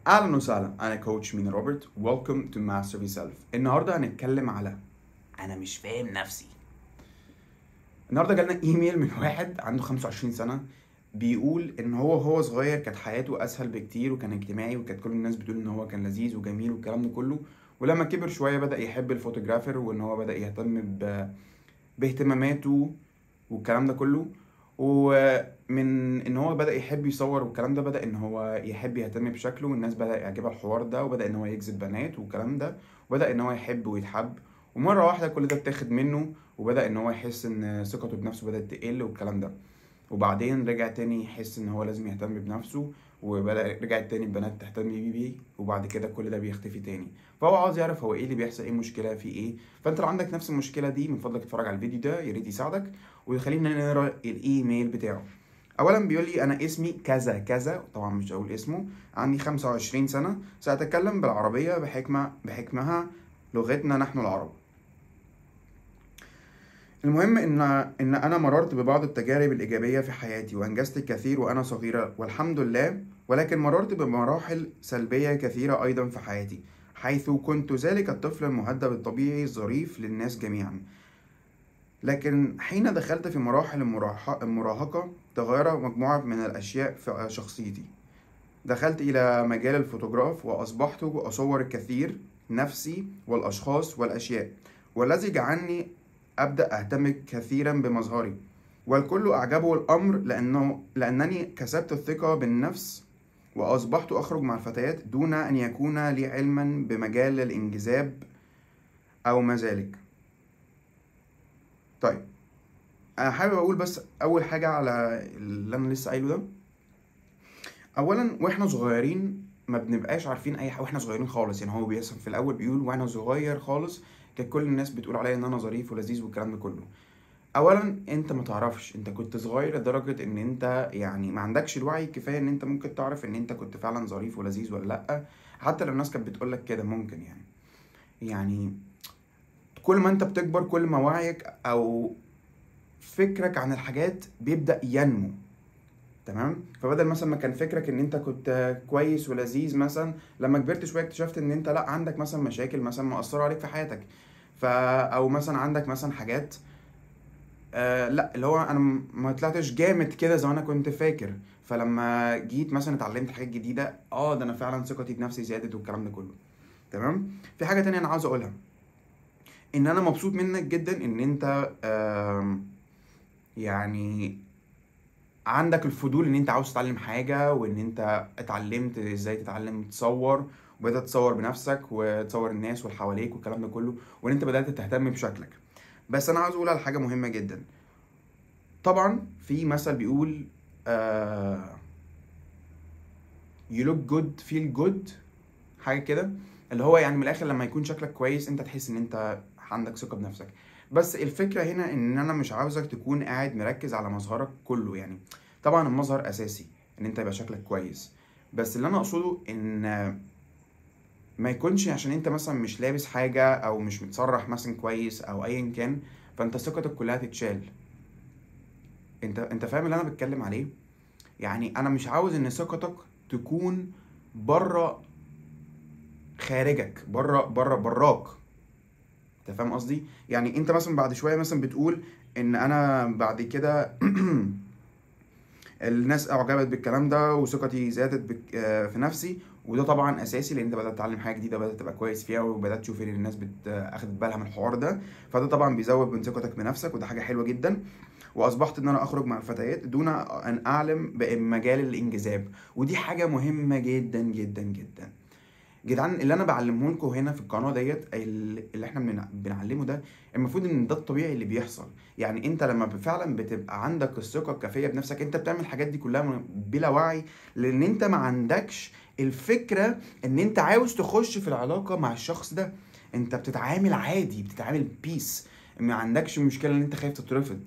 اهلا وسهلا انا كوتش مين روبرت ويلكم تو ماستر بي سيلف النهارده هنتكلم على انا مش فاهم نفسي النهارده جالنا ايميل من واحد عنده 25 سنه بيقول ان هو هو صغير كانت حياته اسهل بكتير وكان اجتماعي وكانت كل الناس بتقول ان هو كان لذيذ وجميل والكلام ده كله ولما كبر شويه بدا يحب الفوتوغرافر وان هو بدا يهتم ب... باهتماماته والكلام ده كله ومن ان هو بدا يحب يصور والكلام ده بدا ان هو يحب يهتم بشكله والناس بدا يعجبها الحوار ده وبدا ان هو يجذب بنات والكلام ده وبدا ان هو يحب ويتحب ومره واحده كل ده اتاخد منه وبدا ان هو يحس ان ثقته بنفسه بدات تقل والكلام ده وبعدين رجع تاني يحس ان هو لازم يهتم بنفسه وبدا رجعت تاني البنات تهتم بيه بيه وبعد كده كل ده بيختفي تاني فهو عاوز يعرف هو ايه اللي بيحصل ايه المشكله في ايه فانت لو عندك نفس المشكله دي من فضلك اتفرج على الفيديو ده يا ريت يساعدك ويخلينا نقرا الايميل بتاعه اولا بيقول لي انا اسمي كذا كذا طبعا مش هقول اسمه عندي 25 سنه ساتكلم بالعربيه بحكمه بحكمها لغتنا نحن العرب المهم ان ان انا مررت ببعض التجارب الايجابيه في حياتي وانجزت الكثير وانا صغيره والحمد لله ولكن مررت بمراحل سلبيه كثيره ايضا في حياتي حيث كنت ذلك الطفل المهذب الطبيعي الظريف للناس جميعا لكن حين دخلت في مراحل المراهقه تغير مجموعه من الاشياء في شخصيتي دخلت الى مجال الفوتوغراف واصبحت اصور الكثير نفسي والاشخاص والاشياء والذي جعلني أبدأ أهتم كثيرا بمظهري والكل أعجبه الأمر لأنه لأنني كسبت الثقة بالنفس وأصبحت أخرج مع الفتيات دون أن يكون لي علما بمجال الانجذاب أو ما ذلك طيب أنا حابب أقول بس أول حاجة على اللي أنا لسه قايله ده أولا وإحنا صغيرين ما بنبقاش عارفين أي حاجة وإحنا صغيرين خالص يعني هو بيصف في الأول بيقول وأنا صغير خالص كانت كل الناس بتقول عليا ان انا ظريف ولذيذ والكلام ده كله اولا انت ما تعرفش انت كنت صغير لدرجه ان انت يعني ما عندكش الوعي الكفايه ان انت ممكن تعرف ان انت كنت فعلا ظريف ولذيذ ولا لا حتى لو الناس كانت بتقول لك كده ممكن يعني يعني كل ما انت بتكبر كل ما وعيك او فكرك عن الحاجات بيبدا ينمو تمام فبدل مثلا ما كان فكرك ان انت كنت كويس ولذيذ مثلا لما كبرت شويه اكتشفت ان انت لا عندك مثلا مشاكل مثلا مأثره عليك في حياتك ف او مثلا عندك مثلا حاجات آه لا اللي هو انا ما طلعتش جامد كده زي ما انا كنت فاكر فلما جيت مثلا اتعلمت حاجات جديده اه ده انا فعلا ثقتي بنفسي زادت والكلام ده كله تمام في حاجه تانية انا عاوز اقولها ان انا مبسوط منك جدا ان انت آه يعني عندك الفضول ان انت عاوز تتعلم حاجه وان انت اتعلمت ازاي تتعلم تصور وبدات تصور بنفسك وتصور الناس واللي حواليك والكلام ده كله وان انت بدات تهتم بشكلك بس انا عاوز اقول على حاجه مهمه جدا طبعا في مثل بيقول uh, you look good feel good حاجه كده اللي هو يعني من الاخر لما يكون شكلك كويس انت تحس ان انت عندك ثقه بنفسك بس الفكره هنا ان انا مش عاوزك تكون قاعد مركز على مظهرك كله يعني طبعا المظهر اساسي ان انت يبقى شكلك كويس بس اللي انا اقصده ان ما يكونش عشان انت مثلا مش لابس حاجه او مش متصرح مثلا كويس او ايا كان فانت ثقتك كلها تتشال انت انت فاهم اللي انا بتكلم عليه يعني انا مش عاوز ان ثقتك تكون بره خارجك بره بره براك انت فاهم قصدي يعني انت مثلا بعد شويه مثلا بتقول ان انا بعد كده الناس اعجبت بالكلام ده وثقتي زادت في نفسي وده طبعا اساسي لان انت بدات تتعلم حاجه جديده بدات تبقى كويس فيها وبدات تشوف ان الناس اخدت بالها من الحوار ده فده طبعا بيزود من ثقتك بنفسك وده حاجه حلوه جدا واصبحت ان انا اخرج مع الفتيات دون ان اعلم بمجال الانجذاب ودي حاجه مهمه جدا جدا جدا جدعان اللي انا بعلمه لكم هنا في القناه ديت اللي احنا بنعلمه ده المفروض ان ده الطبيعي اللي بيحصل يعني انت لما فعلا بتبقى عندك الثقه الكافيه بنفسك انت بتعمل الحاجات دي كلها بلا وعي لان انت ما عندكش الفكره ان انت عاوز تخش في العلاقه مع الشخص ده انت بتتعامل عادي بتتعامل بيس ما عندكش مشكله ان انت خايف تترفض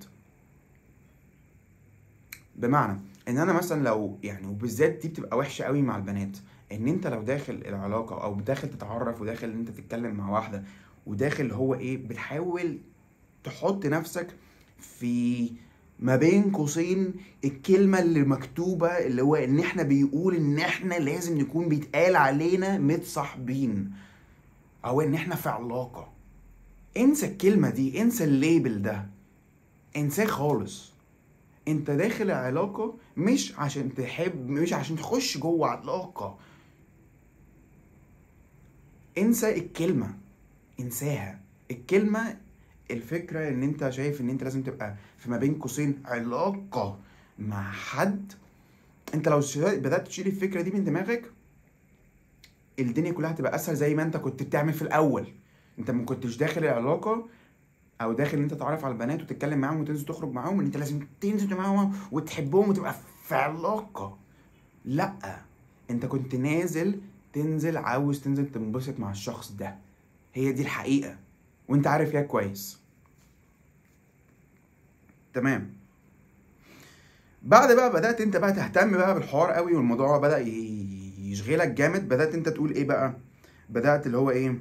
بمعنى ان انا مثلا لو يعني وبالذات دي بتبقى وحشه قوي مع البنات ان انت لو داخل العلاقه او داخل تتعرف وداخل ان انت تتكلم مع واحده وداخل هو ايه بتحاول تحط نفسك في ما بين قوسين الكلمة اللي مكتوبة اللي هو ان احنا بيقول ان احنا لازم نكون بيتقال علينا متصاحبين او ان احنا في علاقة انسى الكلمة دي انسى الليبل ده انساه خالص انت داخل علاقة مش عشان تحب مش عشان تخش جوه علاقة انسى الكلمة انساها الكلمة الفكرة ان انت شايف ان انت لازم تبقى في ما بين قوسين علاقة مع حد انت لو شا- بدأت تشيل الفكرة دي من دماغك الدنيا كلها هتبقى اسهل زي ما انت كنت بتعمل في الاول انت ما كنتش داخل العلاقة او داخل ان انت تتعرف على البنات وتتكلم معاهم وتنزل تخرج معاهم ان انت لازم تنزل معاهم وتحبهم وتبقى في علاقة لا انت كنت نازل تنزل عاوز تنزل تنبسط مع الشخص ده هي دي الحقيقة وانت عارف يا كويس تمام بعد بقى بدأت انت بقى تهتم بقى بالحوار قوي والموضوع بدأ ي- يشغلك جامد بدأت انت تقول ايه بقى بدأت اللي هو ايه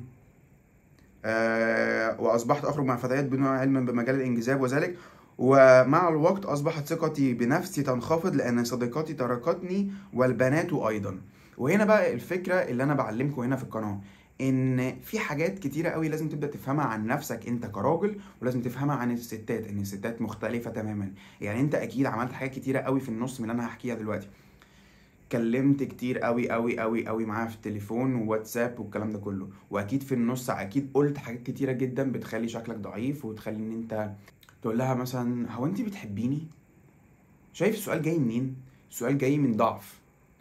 آه واصبحت اخرج مع فتيات بدون علم بمجال الانجذاب وذلك ومع الوقت اصبحت ثقتي بنفسي تنخفض لان صديقاتي تركتني والبنات ايضا وهنا بقى الفكره اللي انا بعلمكم هنا في القناه ان في حاجات كتيره قوي لازم تبدا تفهمها عن نفسك انت كراجل ولازم تفهمها عن الستات ان الستات مختلفه تماما يعني انت اكيد عملت حاجات كتيره قوي في النص من اللي انا هحكيها دلوقتي كلمت كتير قوي قوي قوي قوي معاها في التليفون وواتساب والكلام ده كله واكيد في النص اكيد قلت حاجات كتيره جدا بتخلي شكلك ضعيف وتخلي ان انت تقول لها مثلا هو انت بتحبيني شايف السؤال جاي منين السؤال جاي من ضعف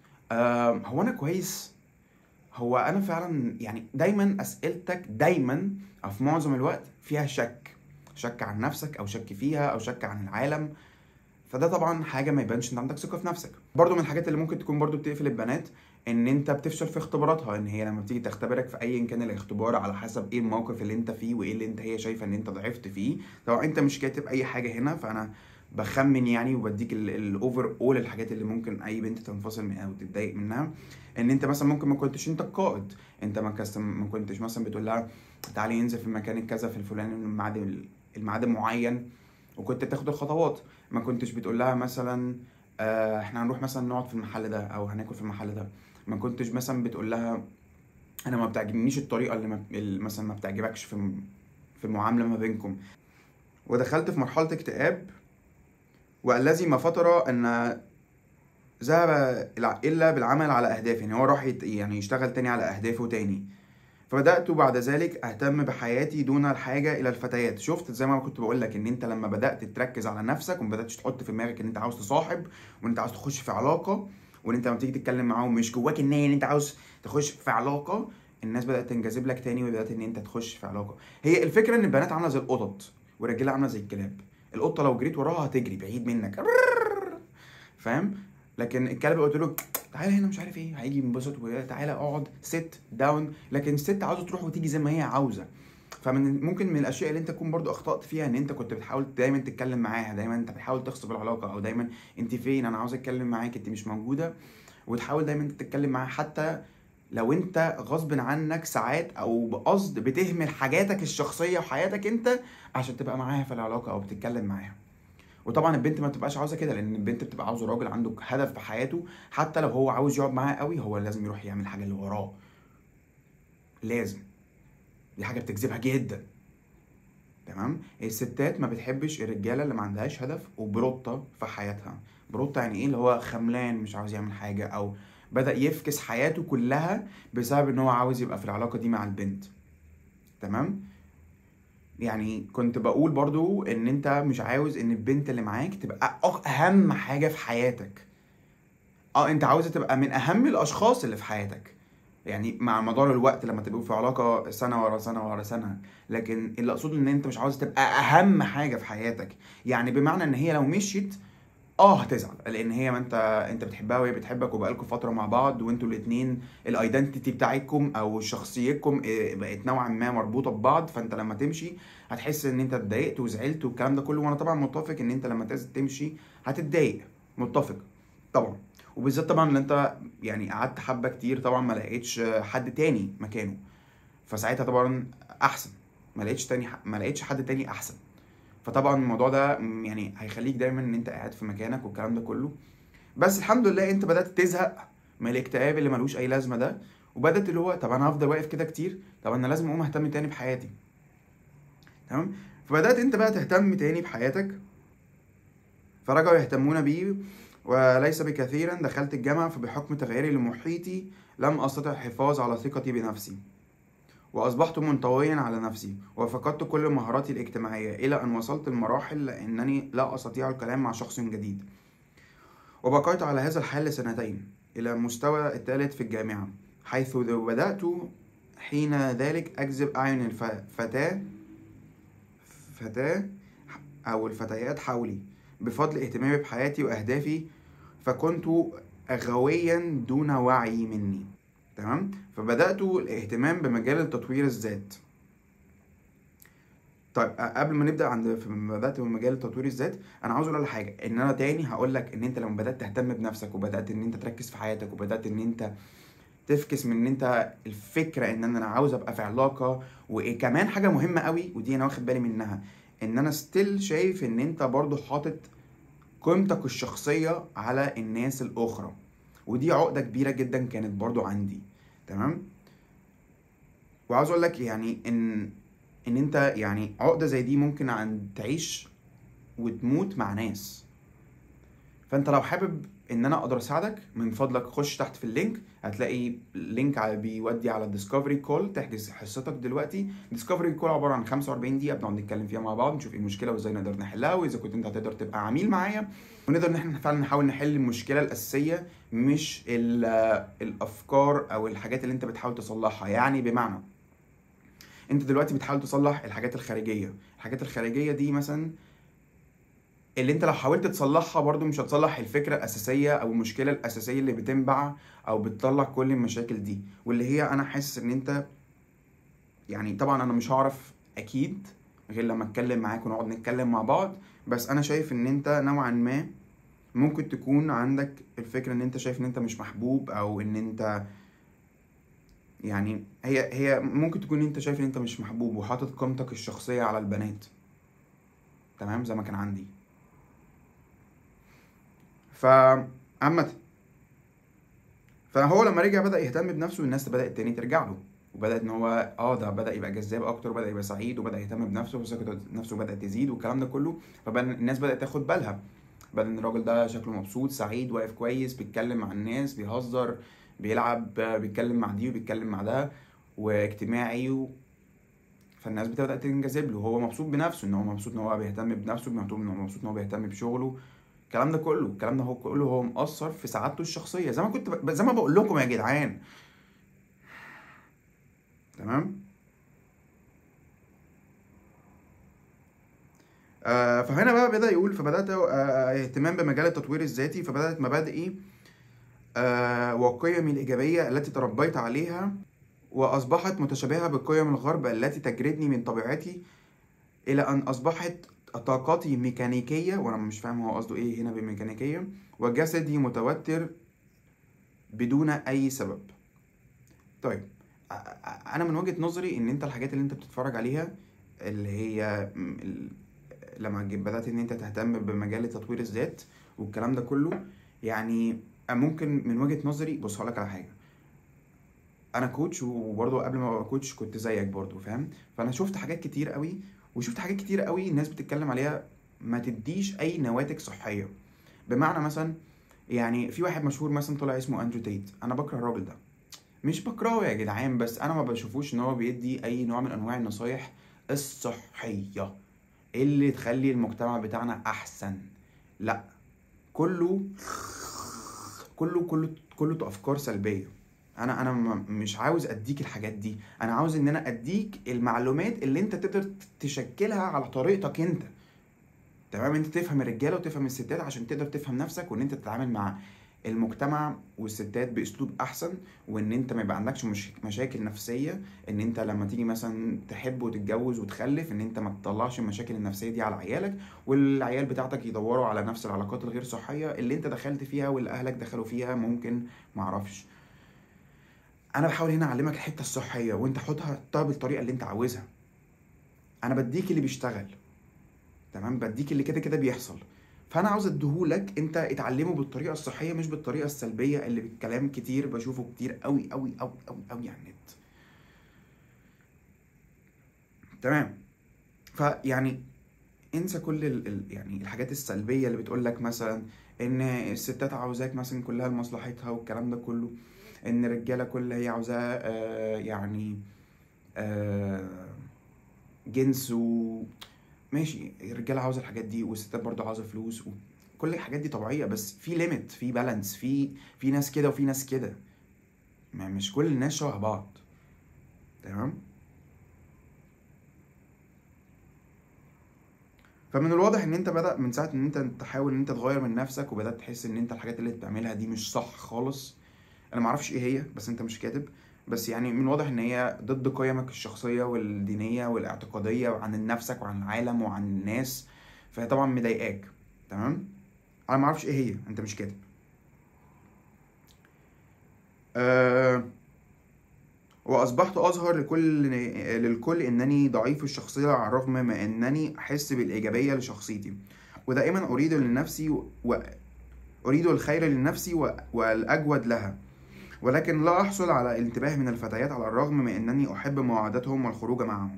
آه هو انا كويس هو انا فعلا يعني دايما اسئلتك دايما او في معظم الوقت فيها شك شك عن نفسك او شك فيها او شك عن العالم فده طبعا حاجه ما يبانش ان عندك ثقه في نفسك برضو من الحاجات اللي ممكن تكون برضو بتقفل البنات ان انت بتفشل في اختباراتها ان هي لما بتيجي تختبرك في ايا كان الاختبار على حسب ايه الموقف اللي انت فيه وايه اللي انت هي شايفه ان انت ضعفت فيه طبعا انت مش كاتب اي حاجه هنا فانا بخمن يعني وبديك الاوفر اول الحاجات اللي ممكن اي بنت تنفصل من او تتضايق منها ان انت مثلا ممكن ما كنتش انت القائد انت ما كنتش ما كنتش مثلا بتقول لها تعالي ننزل في المكان الكذا في الفلاني الميعاد الميعاد المعين وكنت تاخد الخطوات ما كنتش بتقول لها مثلا آه احنا هنروح مثلا نقعد في المحل ده او هناكل في المحل ده ما كنتش مثلا بتقول لها انا ما بتعجبنيش الطريقه اللي, ما اللي مثلا ما بتعجبكش في الم- في المعامله ما بينكم ودخلت في مرحله اكتئاب والذي ما فتر ان ذهب الع- الا بالعمل على اهدافه يعني هو راح يت- يعني يشتغل تاني على اهدافه تاني فبدات بعد ذلك اهتم بحياتي دون الحاجه الى الفتيات شفت زي ما كنت بقول لك ان انت لما بدات تركز على نفسك وما بداتش تحط في دماغك ان انت عاوز تصاحب وان انت عاوز تخش في علاقه وان انت لما تيجي تتكلم معاهم مش جواك النية ان انت عاوز تخش في علاقه الناس بدات تنجذب لك تاني وبدات ان انت تخش في علاقه هي الفكره ان البنات عامله زي القطط والرجاله عامله زي الكلاب القطه لو جريت وراها هتجري بعيد منك فاهم لكن الكلب قلت له تعالى هنا مش عارف ايه هيجي ينبسط وتعالى اقعد ست داون لكن الست عاوزه تروح وتيجي زي ما هي عاوزه فمن ممكن من الاشياء اللي انت تكون برضو اخطات فيها ان انت كنت بتحاول دايما تتكلم معاها دايما انت بتحاول تغصب العلاقه او دايما انت فين انا عاوز اتكلم معاك انت مش موجوده وتحاول دايما تتكلم معاها حتى لو انت غصب عنك ساعات او بقصد بتهمل حاجاتك الشخصيه وحياتك انت عشان تبقى معاها في العلاقه او بتتكلم معاها وطبعا البنت ما بتبقاش عاوزه كده لان البنت بتبقى عاوزه راجل عنده هدف في حياته حتى لو هو عاوز يقعد معاها قوي هو لازم يروح يعمل الحاجه اللي وراه لازم دي حاجه بتجذبها جدا تمام الستات ما بتحبش الرجاله اللي ما عندهاش هدف وبروطه في حياتها بروطه يعني ايه اللي هو خملان مش عاوز يعمل حاجه او بدا يفكس حياته كلها بسبب ان هو عاوز يبقى في العلاقه دي مع البنت تمام يعني كنت بقول برضو ان انت مش عاوز ان البنت اللي معاك تبقى أه- اهم حاجه في حياتك اه انت عاوزه تبقى من اهم الاشخاص اللي في حياتك يعني مع مدار الوقت لما تبقوا في علاقه سنه ورا سنه ورا سنه لكن اللي اقصده ان انت مش عاوز تبقى اهم حاجه في حياتك يعني بمعنى ان هي لو مشيت اه هتزعل لان هي ما انت انت بتحبها وهي بتحبك وبقالكم فتره مع بعض وانتوا الاثنين الايدنتيتي بتاعتكم او شخصيتكم آه، بقت نوعا ما مربوطه ببعض فانت لما تمشي هتحس ان انت اتضايقت وزعلت والكلام ده كله وانا طبعا متفق ان انت لما تز- تمشي هتتضايق متفق طبعا وبالذات طبعا ان انت يعني قعدت حبه كتير طبعا ما لقيتش حد تاني مكانه فساعتها طبعا احسن ما لقيتش تاني ما لقيتش حد تاني احسن فطبعا الموضوع ده م- يعني هيخليك دايما ان انت قاعد في مكانك والكلام ده كله بس الحمد لله انت بدات تزهق من الاكتئاب اللي ملوش اي لازمه ده وبدات اللي هو طب انا هفضل واقف كده كتير طب انا لازم اقوم اهتم تاني بحياتي تمام فبدات انت بقى تهتم تاني بحياتك فرجعوا يهتمون بي وليس بكثيرا دخلت الجامعة فبحكم تغييري لمحيطي لم أستطع الحفاظ على ثقتي بنفسي وأصبحت منطويا على نفسي وفقدت كل مهاراتي الاجتماعية إلى أن وصلت لمراحل لأنني لا أستطيع الكلام مع شخص جديد وبقيت على هذا الحال لسنتين إلى المستوى الثالث في الجامعة حيث بدأت حين ذلك أجذب أعين الفتاة فتاة أو الفتيات حولي بفضل اهتمامي بحياتي وأهدافي فكنت غويا دون وعي مني تمام فبدأت الاهتمام بمجال تطوير الذات طيب أ- قبل ما نبدا عند في بدات بمجال تطوير الذات انا عاوز اقول على حاجه ان انا تاني هقول لك ان انت لما بدات تهتم بنفسك وبدات ان انت تركز في حياتك وبدات ان انت تفكس من ان انت الفكره ان انا عاوز ابقى في علاقه وكمان حاجه مهمه قوي ودي انا واخد بالي منها ان انا ستيل شايف ان انت برضو حاطط قيمتك الشخصيه على الناس الاخرى ودي عقده كبيره جدا كانت برضو عندي تمام وعاوز اقول لك يعني ان ان انت يعني عقده زي دي ممكن عن تعيش وتموت مع ناس فانت لو حابب ان انا اقدر اساعدك من فضلك خش تحت في اللينك هتلاقي لينك على بيودي على الديسكفري كول تحجز حصتك دلوقتي ديسكفري كول عباره عن 45 دقيقه بنقعد نتكلم فيها مع بعض نشوف ايه المشكله وازاي نقدر نحلها واذا كنت انت هتقدر تبقى عميل معايا ونقدر ان احنا فعلا نحاول نحل المشكله الاساسيه مش ال- الافكار او الحاجات اللي انت بتحاول تصلحها يعني بمعنى انت دلوقتي بتحاول تصلح الحاجات الخارجيه الحاجات الخارجيه دي مثلا اللي انت لو حاولت تصلحها برضو مش هتصلح الفكره الاساسيه او المشكله الاساسيه اللي بتنبع او بتطلع كل المشاكل دي واللي هي انا حاسس ان انت يعني طبعا انا مش هعرف اكيد غير لما اتكلم معاك ونقعد نتكلم مع بعض بس انا شايف ان انت نوعا ما ممكن تكون عندك الفكره ان انت شايف ان انت مش محبوب او ان انت يعني هي هي ممكن تكون انت شايف ان انت مش محبوب وحاطط قيمتك الشخصيه على البنات تمام زي ما كان عندي فعامة فهو لما رجع بدأ يهتم بنفسه الناس بدأت تاني ترجع له وبدأت ان هو اه ده بدأ يبقى جذاب اكتر وبدأ يبقى سعيد وبدأ يهتم بنفسه وثقته نفسه بدأت تزيد والكلام ده كله فبقى الناس بدأت تاخد بالها بدأ ان الراجل ده شكله مبسوط سعيد واقف كويس بيتكلم مع الناس بيهزر بيلعب بيتكلم مع دي وبيتكلم مع ده واجتماعي و... فالناس بتبدأ تنجذب له هو مبسوط بنفسه ان هو مبسوط ان هو بيهتم بنفسه مبسوط ان هو مبسوط ان هو بيهتم بشغله الكلام ده كله الكلام ده هو كله هو مأثر في سعادته الشخصية زي ما كنت ب... زي ما بقول لكم يا جدعان تمام آه فهنا بقى بدأ يقول فبدأت آه اهتمام بمجال التطوير الذاتي فبدأت مبادئي آه وقيمي الإيجابية التي تربيت عليها وأصبحت متشابهة بقيم الغرب التي تجردني من طبيعتي إلى أن أصبحت طاقتي ميكانيكية وأنا مش فاهم هو قصده إيه هنا بميكانيكية وجسدي متوتر بدون أي سبب طيب أ- أ- أنا من وجهة نظري إن أنت الحاجات اللي أنت بتتفرج عليها اللي هي م- ال- لما جي- بدأت إن أنت تهتم بمجال تطوير الذات والكلام ده كله يعني ممكن من وجهة نظري بص هقولك على حاجة انا كوتش وبرضه قبل ما ابقى كوتش كنت زيك برضه فاهم فانا شفت حاجات كتير قوي وشفت حاجات كتير قوي الناس بتتكلم عليها ما تديش اي نواتج صحيه بمعنى مثلا يعني في واحد مشهور مثلا طلع اسمه اندرو تيت انا بكره الراجل ده مش بكرهه يا جدعان بس انا ما بشوفوش ان هو بيدي اي نوع من انواع النصايح الصحيه اللي تخلي المجتمع بتاعنا احسن لا كله كله كله كله افكار سلبيه انا انا م- مش عاوز اديك الحاجات دي انا عاوز ان انا اديك المعلومات اللي انت تقدر تشكلها على طريقتك انت تمام انت تفهم الرجاله وتفهم الستات عشان تقدر تفهم نفسك وان انت تتعامل مع المجتمع والستات باسلوب احسن وان انت ما يبقى عندكش مش مشاكل نفسيه ان انت لما تيجي مثلا تحب وتتجوز وتخلف ان انت ما تطلعش المشاكل النفسيه دي على عيالك والعيال بتاعتك يدوروا على نفس العلاقات الغير صحيه اللي انت دخلت فيها واللي اهلك دخلوا فيها ممكن معرفش انا بحاول هنا اعلمك الحته الصحيه وانت حطها حطها بالطريقه اللي انت عاوزها انا بديك اللي بيشتغل تمام بديك اللي كده كده بيحصل فانا عاوز اديهولك انت اتعلمه بالطريقه الصحيه مش بالطريقه السلبيه اللي بالكلام كتير بشوفه كتير قوي قوي قوي قوي قوي على النت تمام فيعني انسى كل ال ال يعني الحاجات السلبيه اللي بتقول لك مثلا ان الستات عاوزاك مثلا كلها لمصلحتها والكلام ده كله ان الرجاله كل هي عاوزاه آه يعني آه جنس و ماشي الرجاله عاوزه الحاجات دي والستات برضو عاوزه فلوس وكل الحاجات دي طبيعيه بس في ليميت في بالانس في في ناس كده وفي ناس كده ما مش كل الناس شبه بعض تمام فمن الواضح ان انت بدأ من ساعة ان انت تحاول ان انت تغير من نفسك وبدأت تحس ان انت الحاجات اللي بتعملها دي مش صح خالص انا معرفش ايه هي بس انت مش كاتب بس يعني من الواضح ان هي ضد قيمك الشخصية والدينية والاعتقادية وعن نفسك وعن العالم وعن الناس فهي طبعا مضايقاك تمام انا معرفش ايه هي انت مش كاتب أه وأصبحت أظهر لكل للكل إنني ضعيف الشخصية على الرغم من أنني أحس بالإيجابية لشخصيتي ودائما أريد لنفسي و... أريد الخير لنفسي و... والأجود لها ولكن لا أحصل على الانتباه من الفتيات على الرغم من أنني أحب مواعدتهم والخروج معهم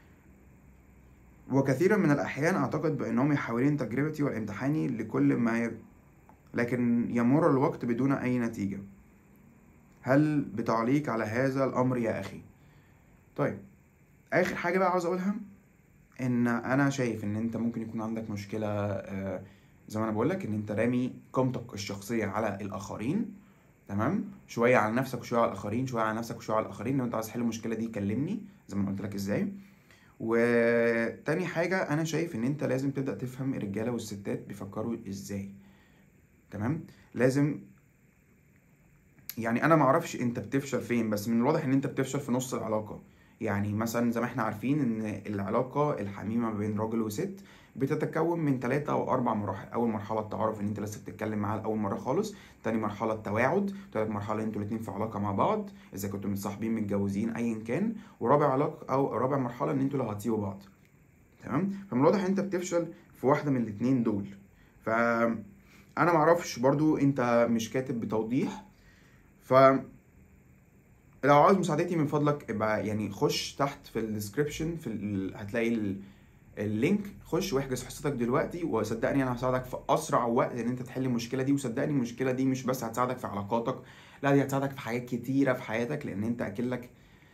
وكثيرا من الأحيان أعتقد بأنهم يحاولون تجربتي والامتحاني لكل ما ي... لكن يمر الوقت بدون أي نتيجة هل بتعليق على هذا الامر يا اخي طيب اخر حاجه بقى عاوز اقولها ان انا شايف ان انت ممكن يكون عندك مشكله آه، زي ما انا بقول لك ان انت رامي قيمتك الشخصيه على الاخرين تمام شويه على نفسك وشويه على الاخرين شويه على نفسك وشويه على الاخرين لو انت عايز تحل المشكله دي كلمني زي ما أنا قلت لك ازاي وتاني حاجه انا شايف ان انت لازم تبدا تفهم الرجاله والستات بيفكروا ازاي تمام لازم يعني انا ما اعرفش انت بتفشل فين بس من الواضح ان انت بتفشل في نص العلاقه يعني مثلا زي ما احنا عارفين ان العلاقه الحميمه ما بين راجل وست بتتكون من ثلاثة أو أربع مراحل، أول مرحلة التعارف إن أنت لسه بتتكلم معاه لأول مرة خالص، تاني مرحلة التواعد، تالت مرحلة أنتوا الاتنين في علاقة مع بعض، إذا كنتوا متصاحبين متجوزين أيا كان، ورابع علاقة أو رابع مرحلة إن أنتوا لو هتسيبوا بعض. تمام؟ فمن الواضح إن أنت بتفشل في واحدة من الاتنين دول. ف أنا معرفش برضو أنت مش كاتب بتوضيح ف لو عاوز مساعدتي من فضلك ابقى يعني خش تحت في الديسكربشن في ال... هتلاقي ال... اللينك خش واحجز حصتك دلوقتي وصدقني انا هساعدك في اسرع وقت ان انت تحل المشكله دي وصدقني المشكله دي مش بس هتساعدك في علاقاتك لا دي هتساعدك في حاجات كتيره في حياتك لان انت اكلك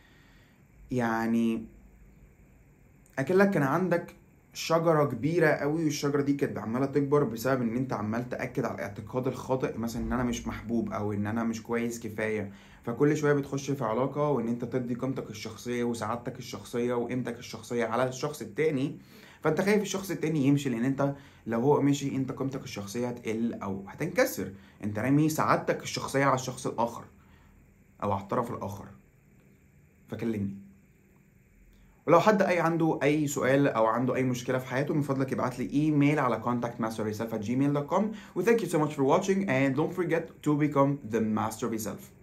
يعني اكلك كان عندك شجره كبيره قوي والشجره دي كانت عماله تكبر بسبب ان انت عمال تاكد على الاعتقاد الخاطئ مثلا ان انا مش محبوب او ان انا مش كويس كفايه فكل شويه بتخش في علاقه وان انت تدي قيمتك الشخصيه وسعادتك الشخصيه وقيمتك الشخصيه على الشخص التاني فانت خايف الشخص التاني يمشي لان انت لو هو مشي انت قيمتك الشخصيه هتقل او هتنكسر انت رامي سعادتك الشخصيه على الشخص الاخر او على الطرف الاخر فكلمني ولو حد اي عنده اي سؤال او عنده اي مشكله في حياته من فضلك ابعت لي ايميل على contactmasteryourself@gmail.com و thank you so much for watching and don't forget to become the master of yourself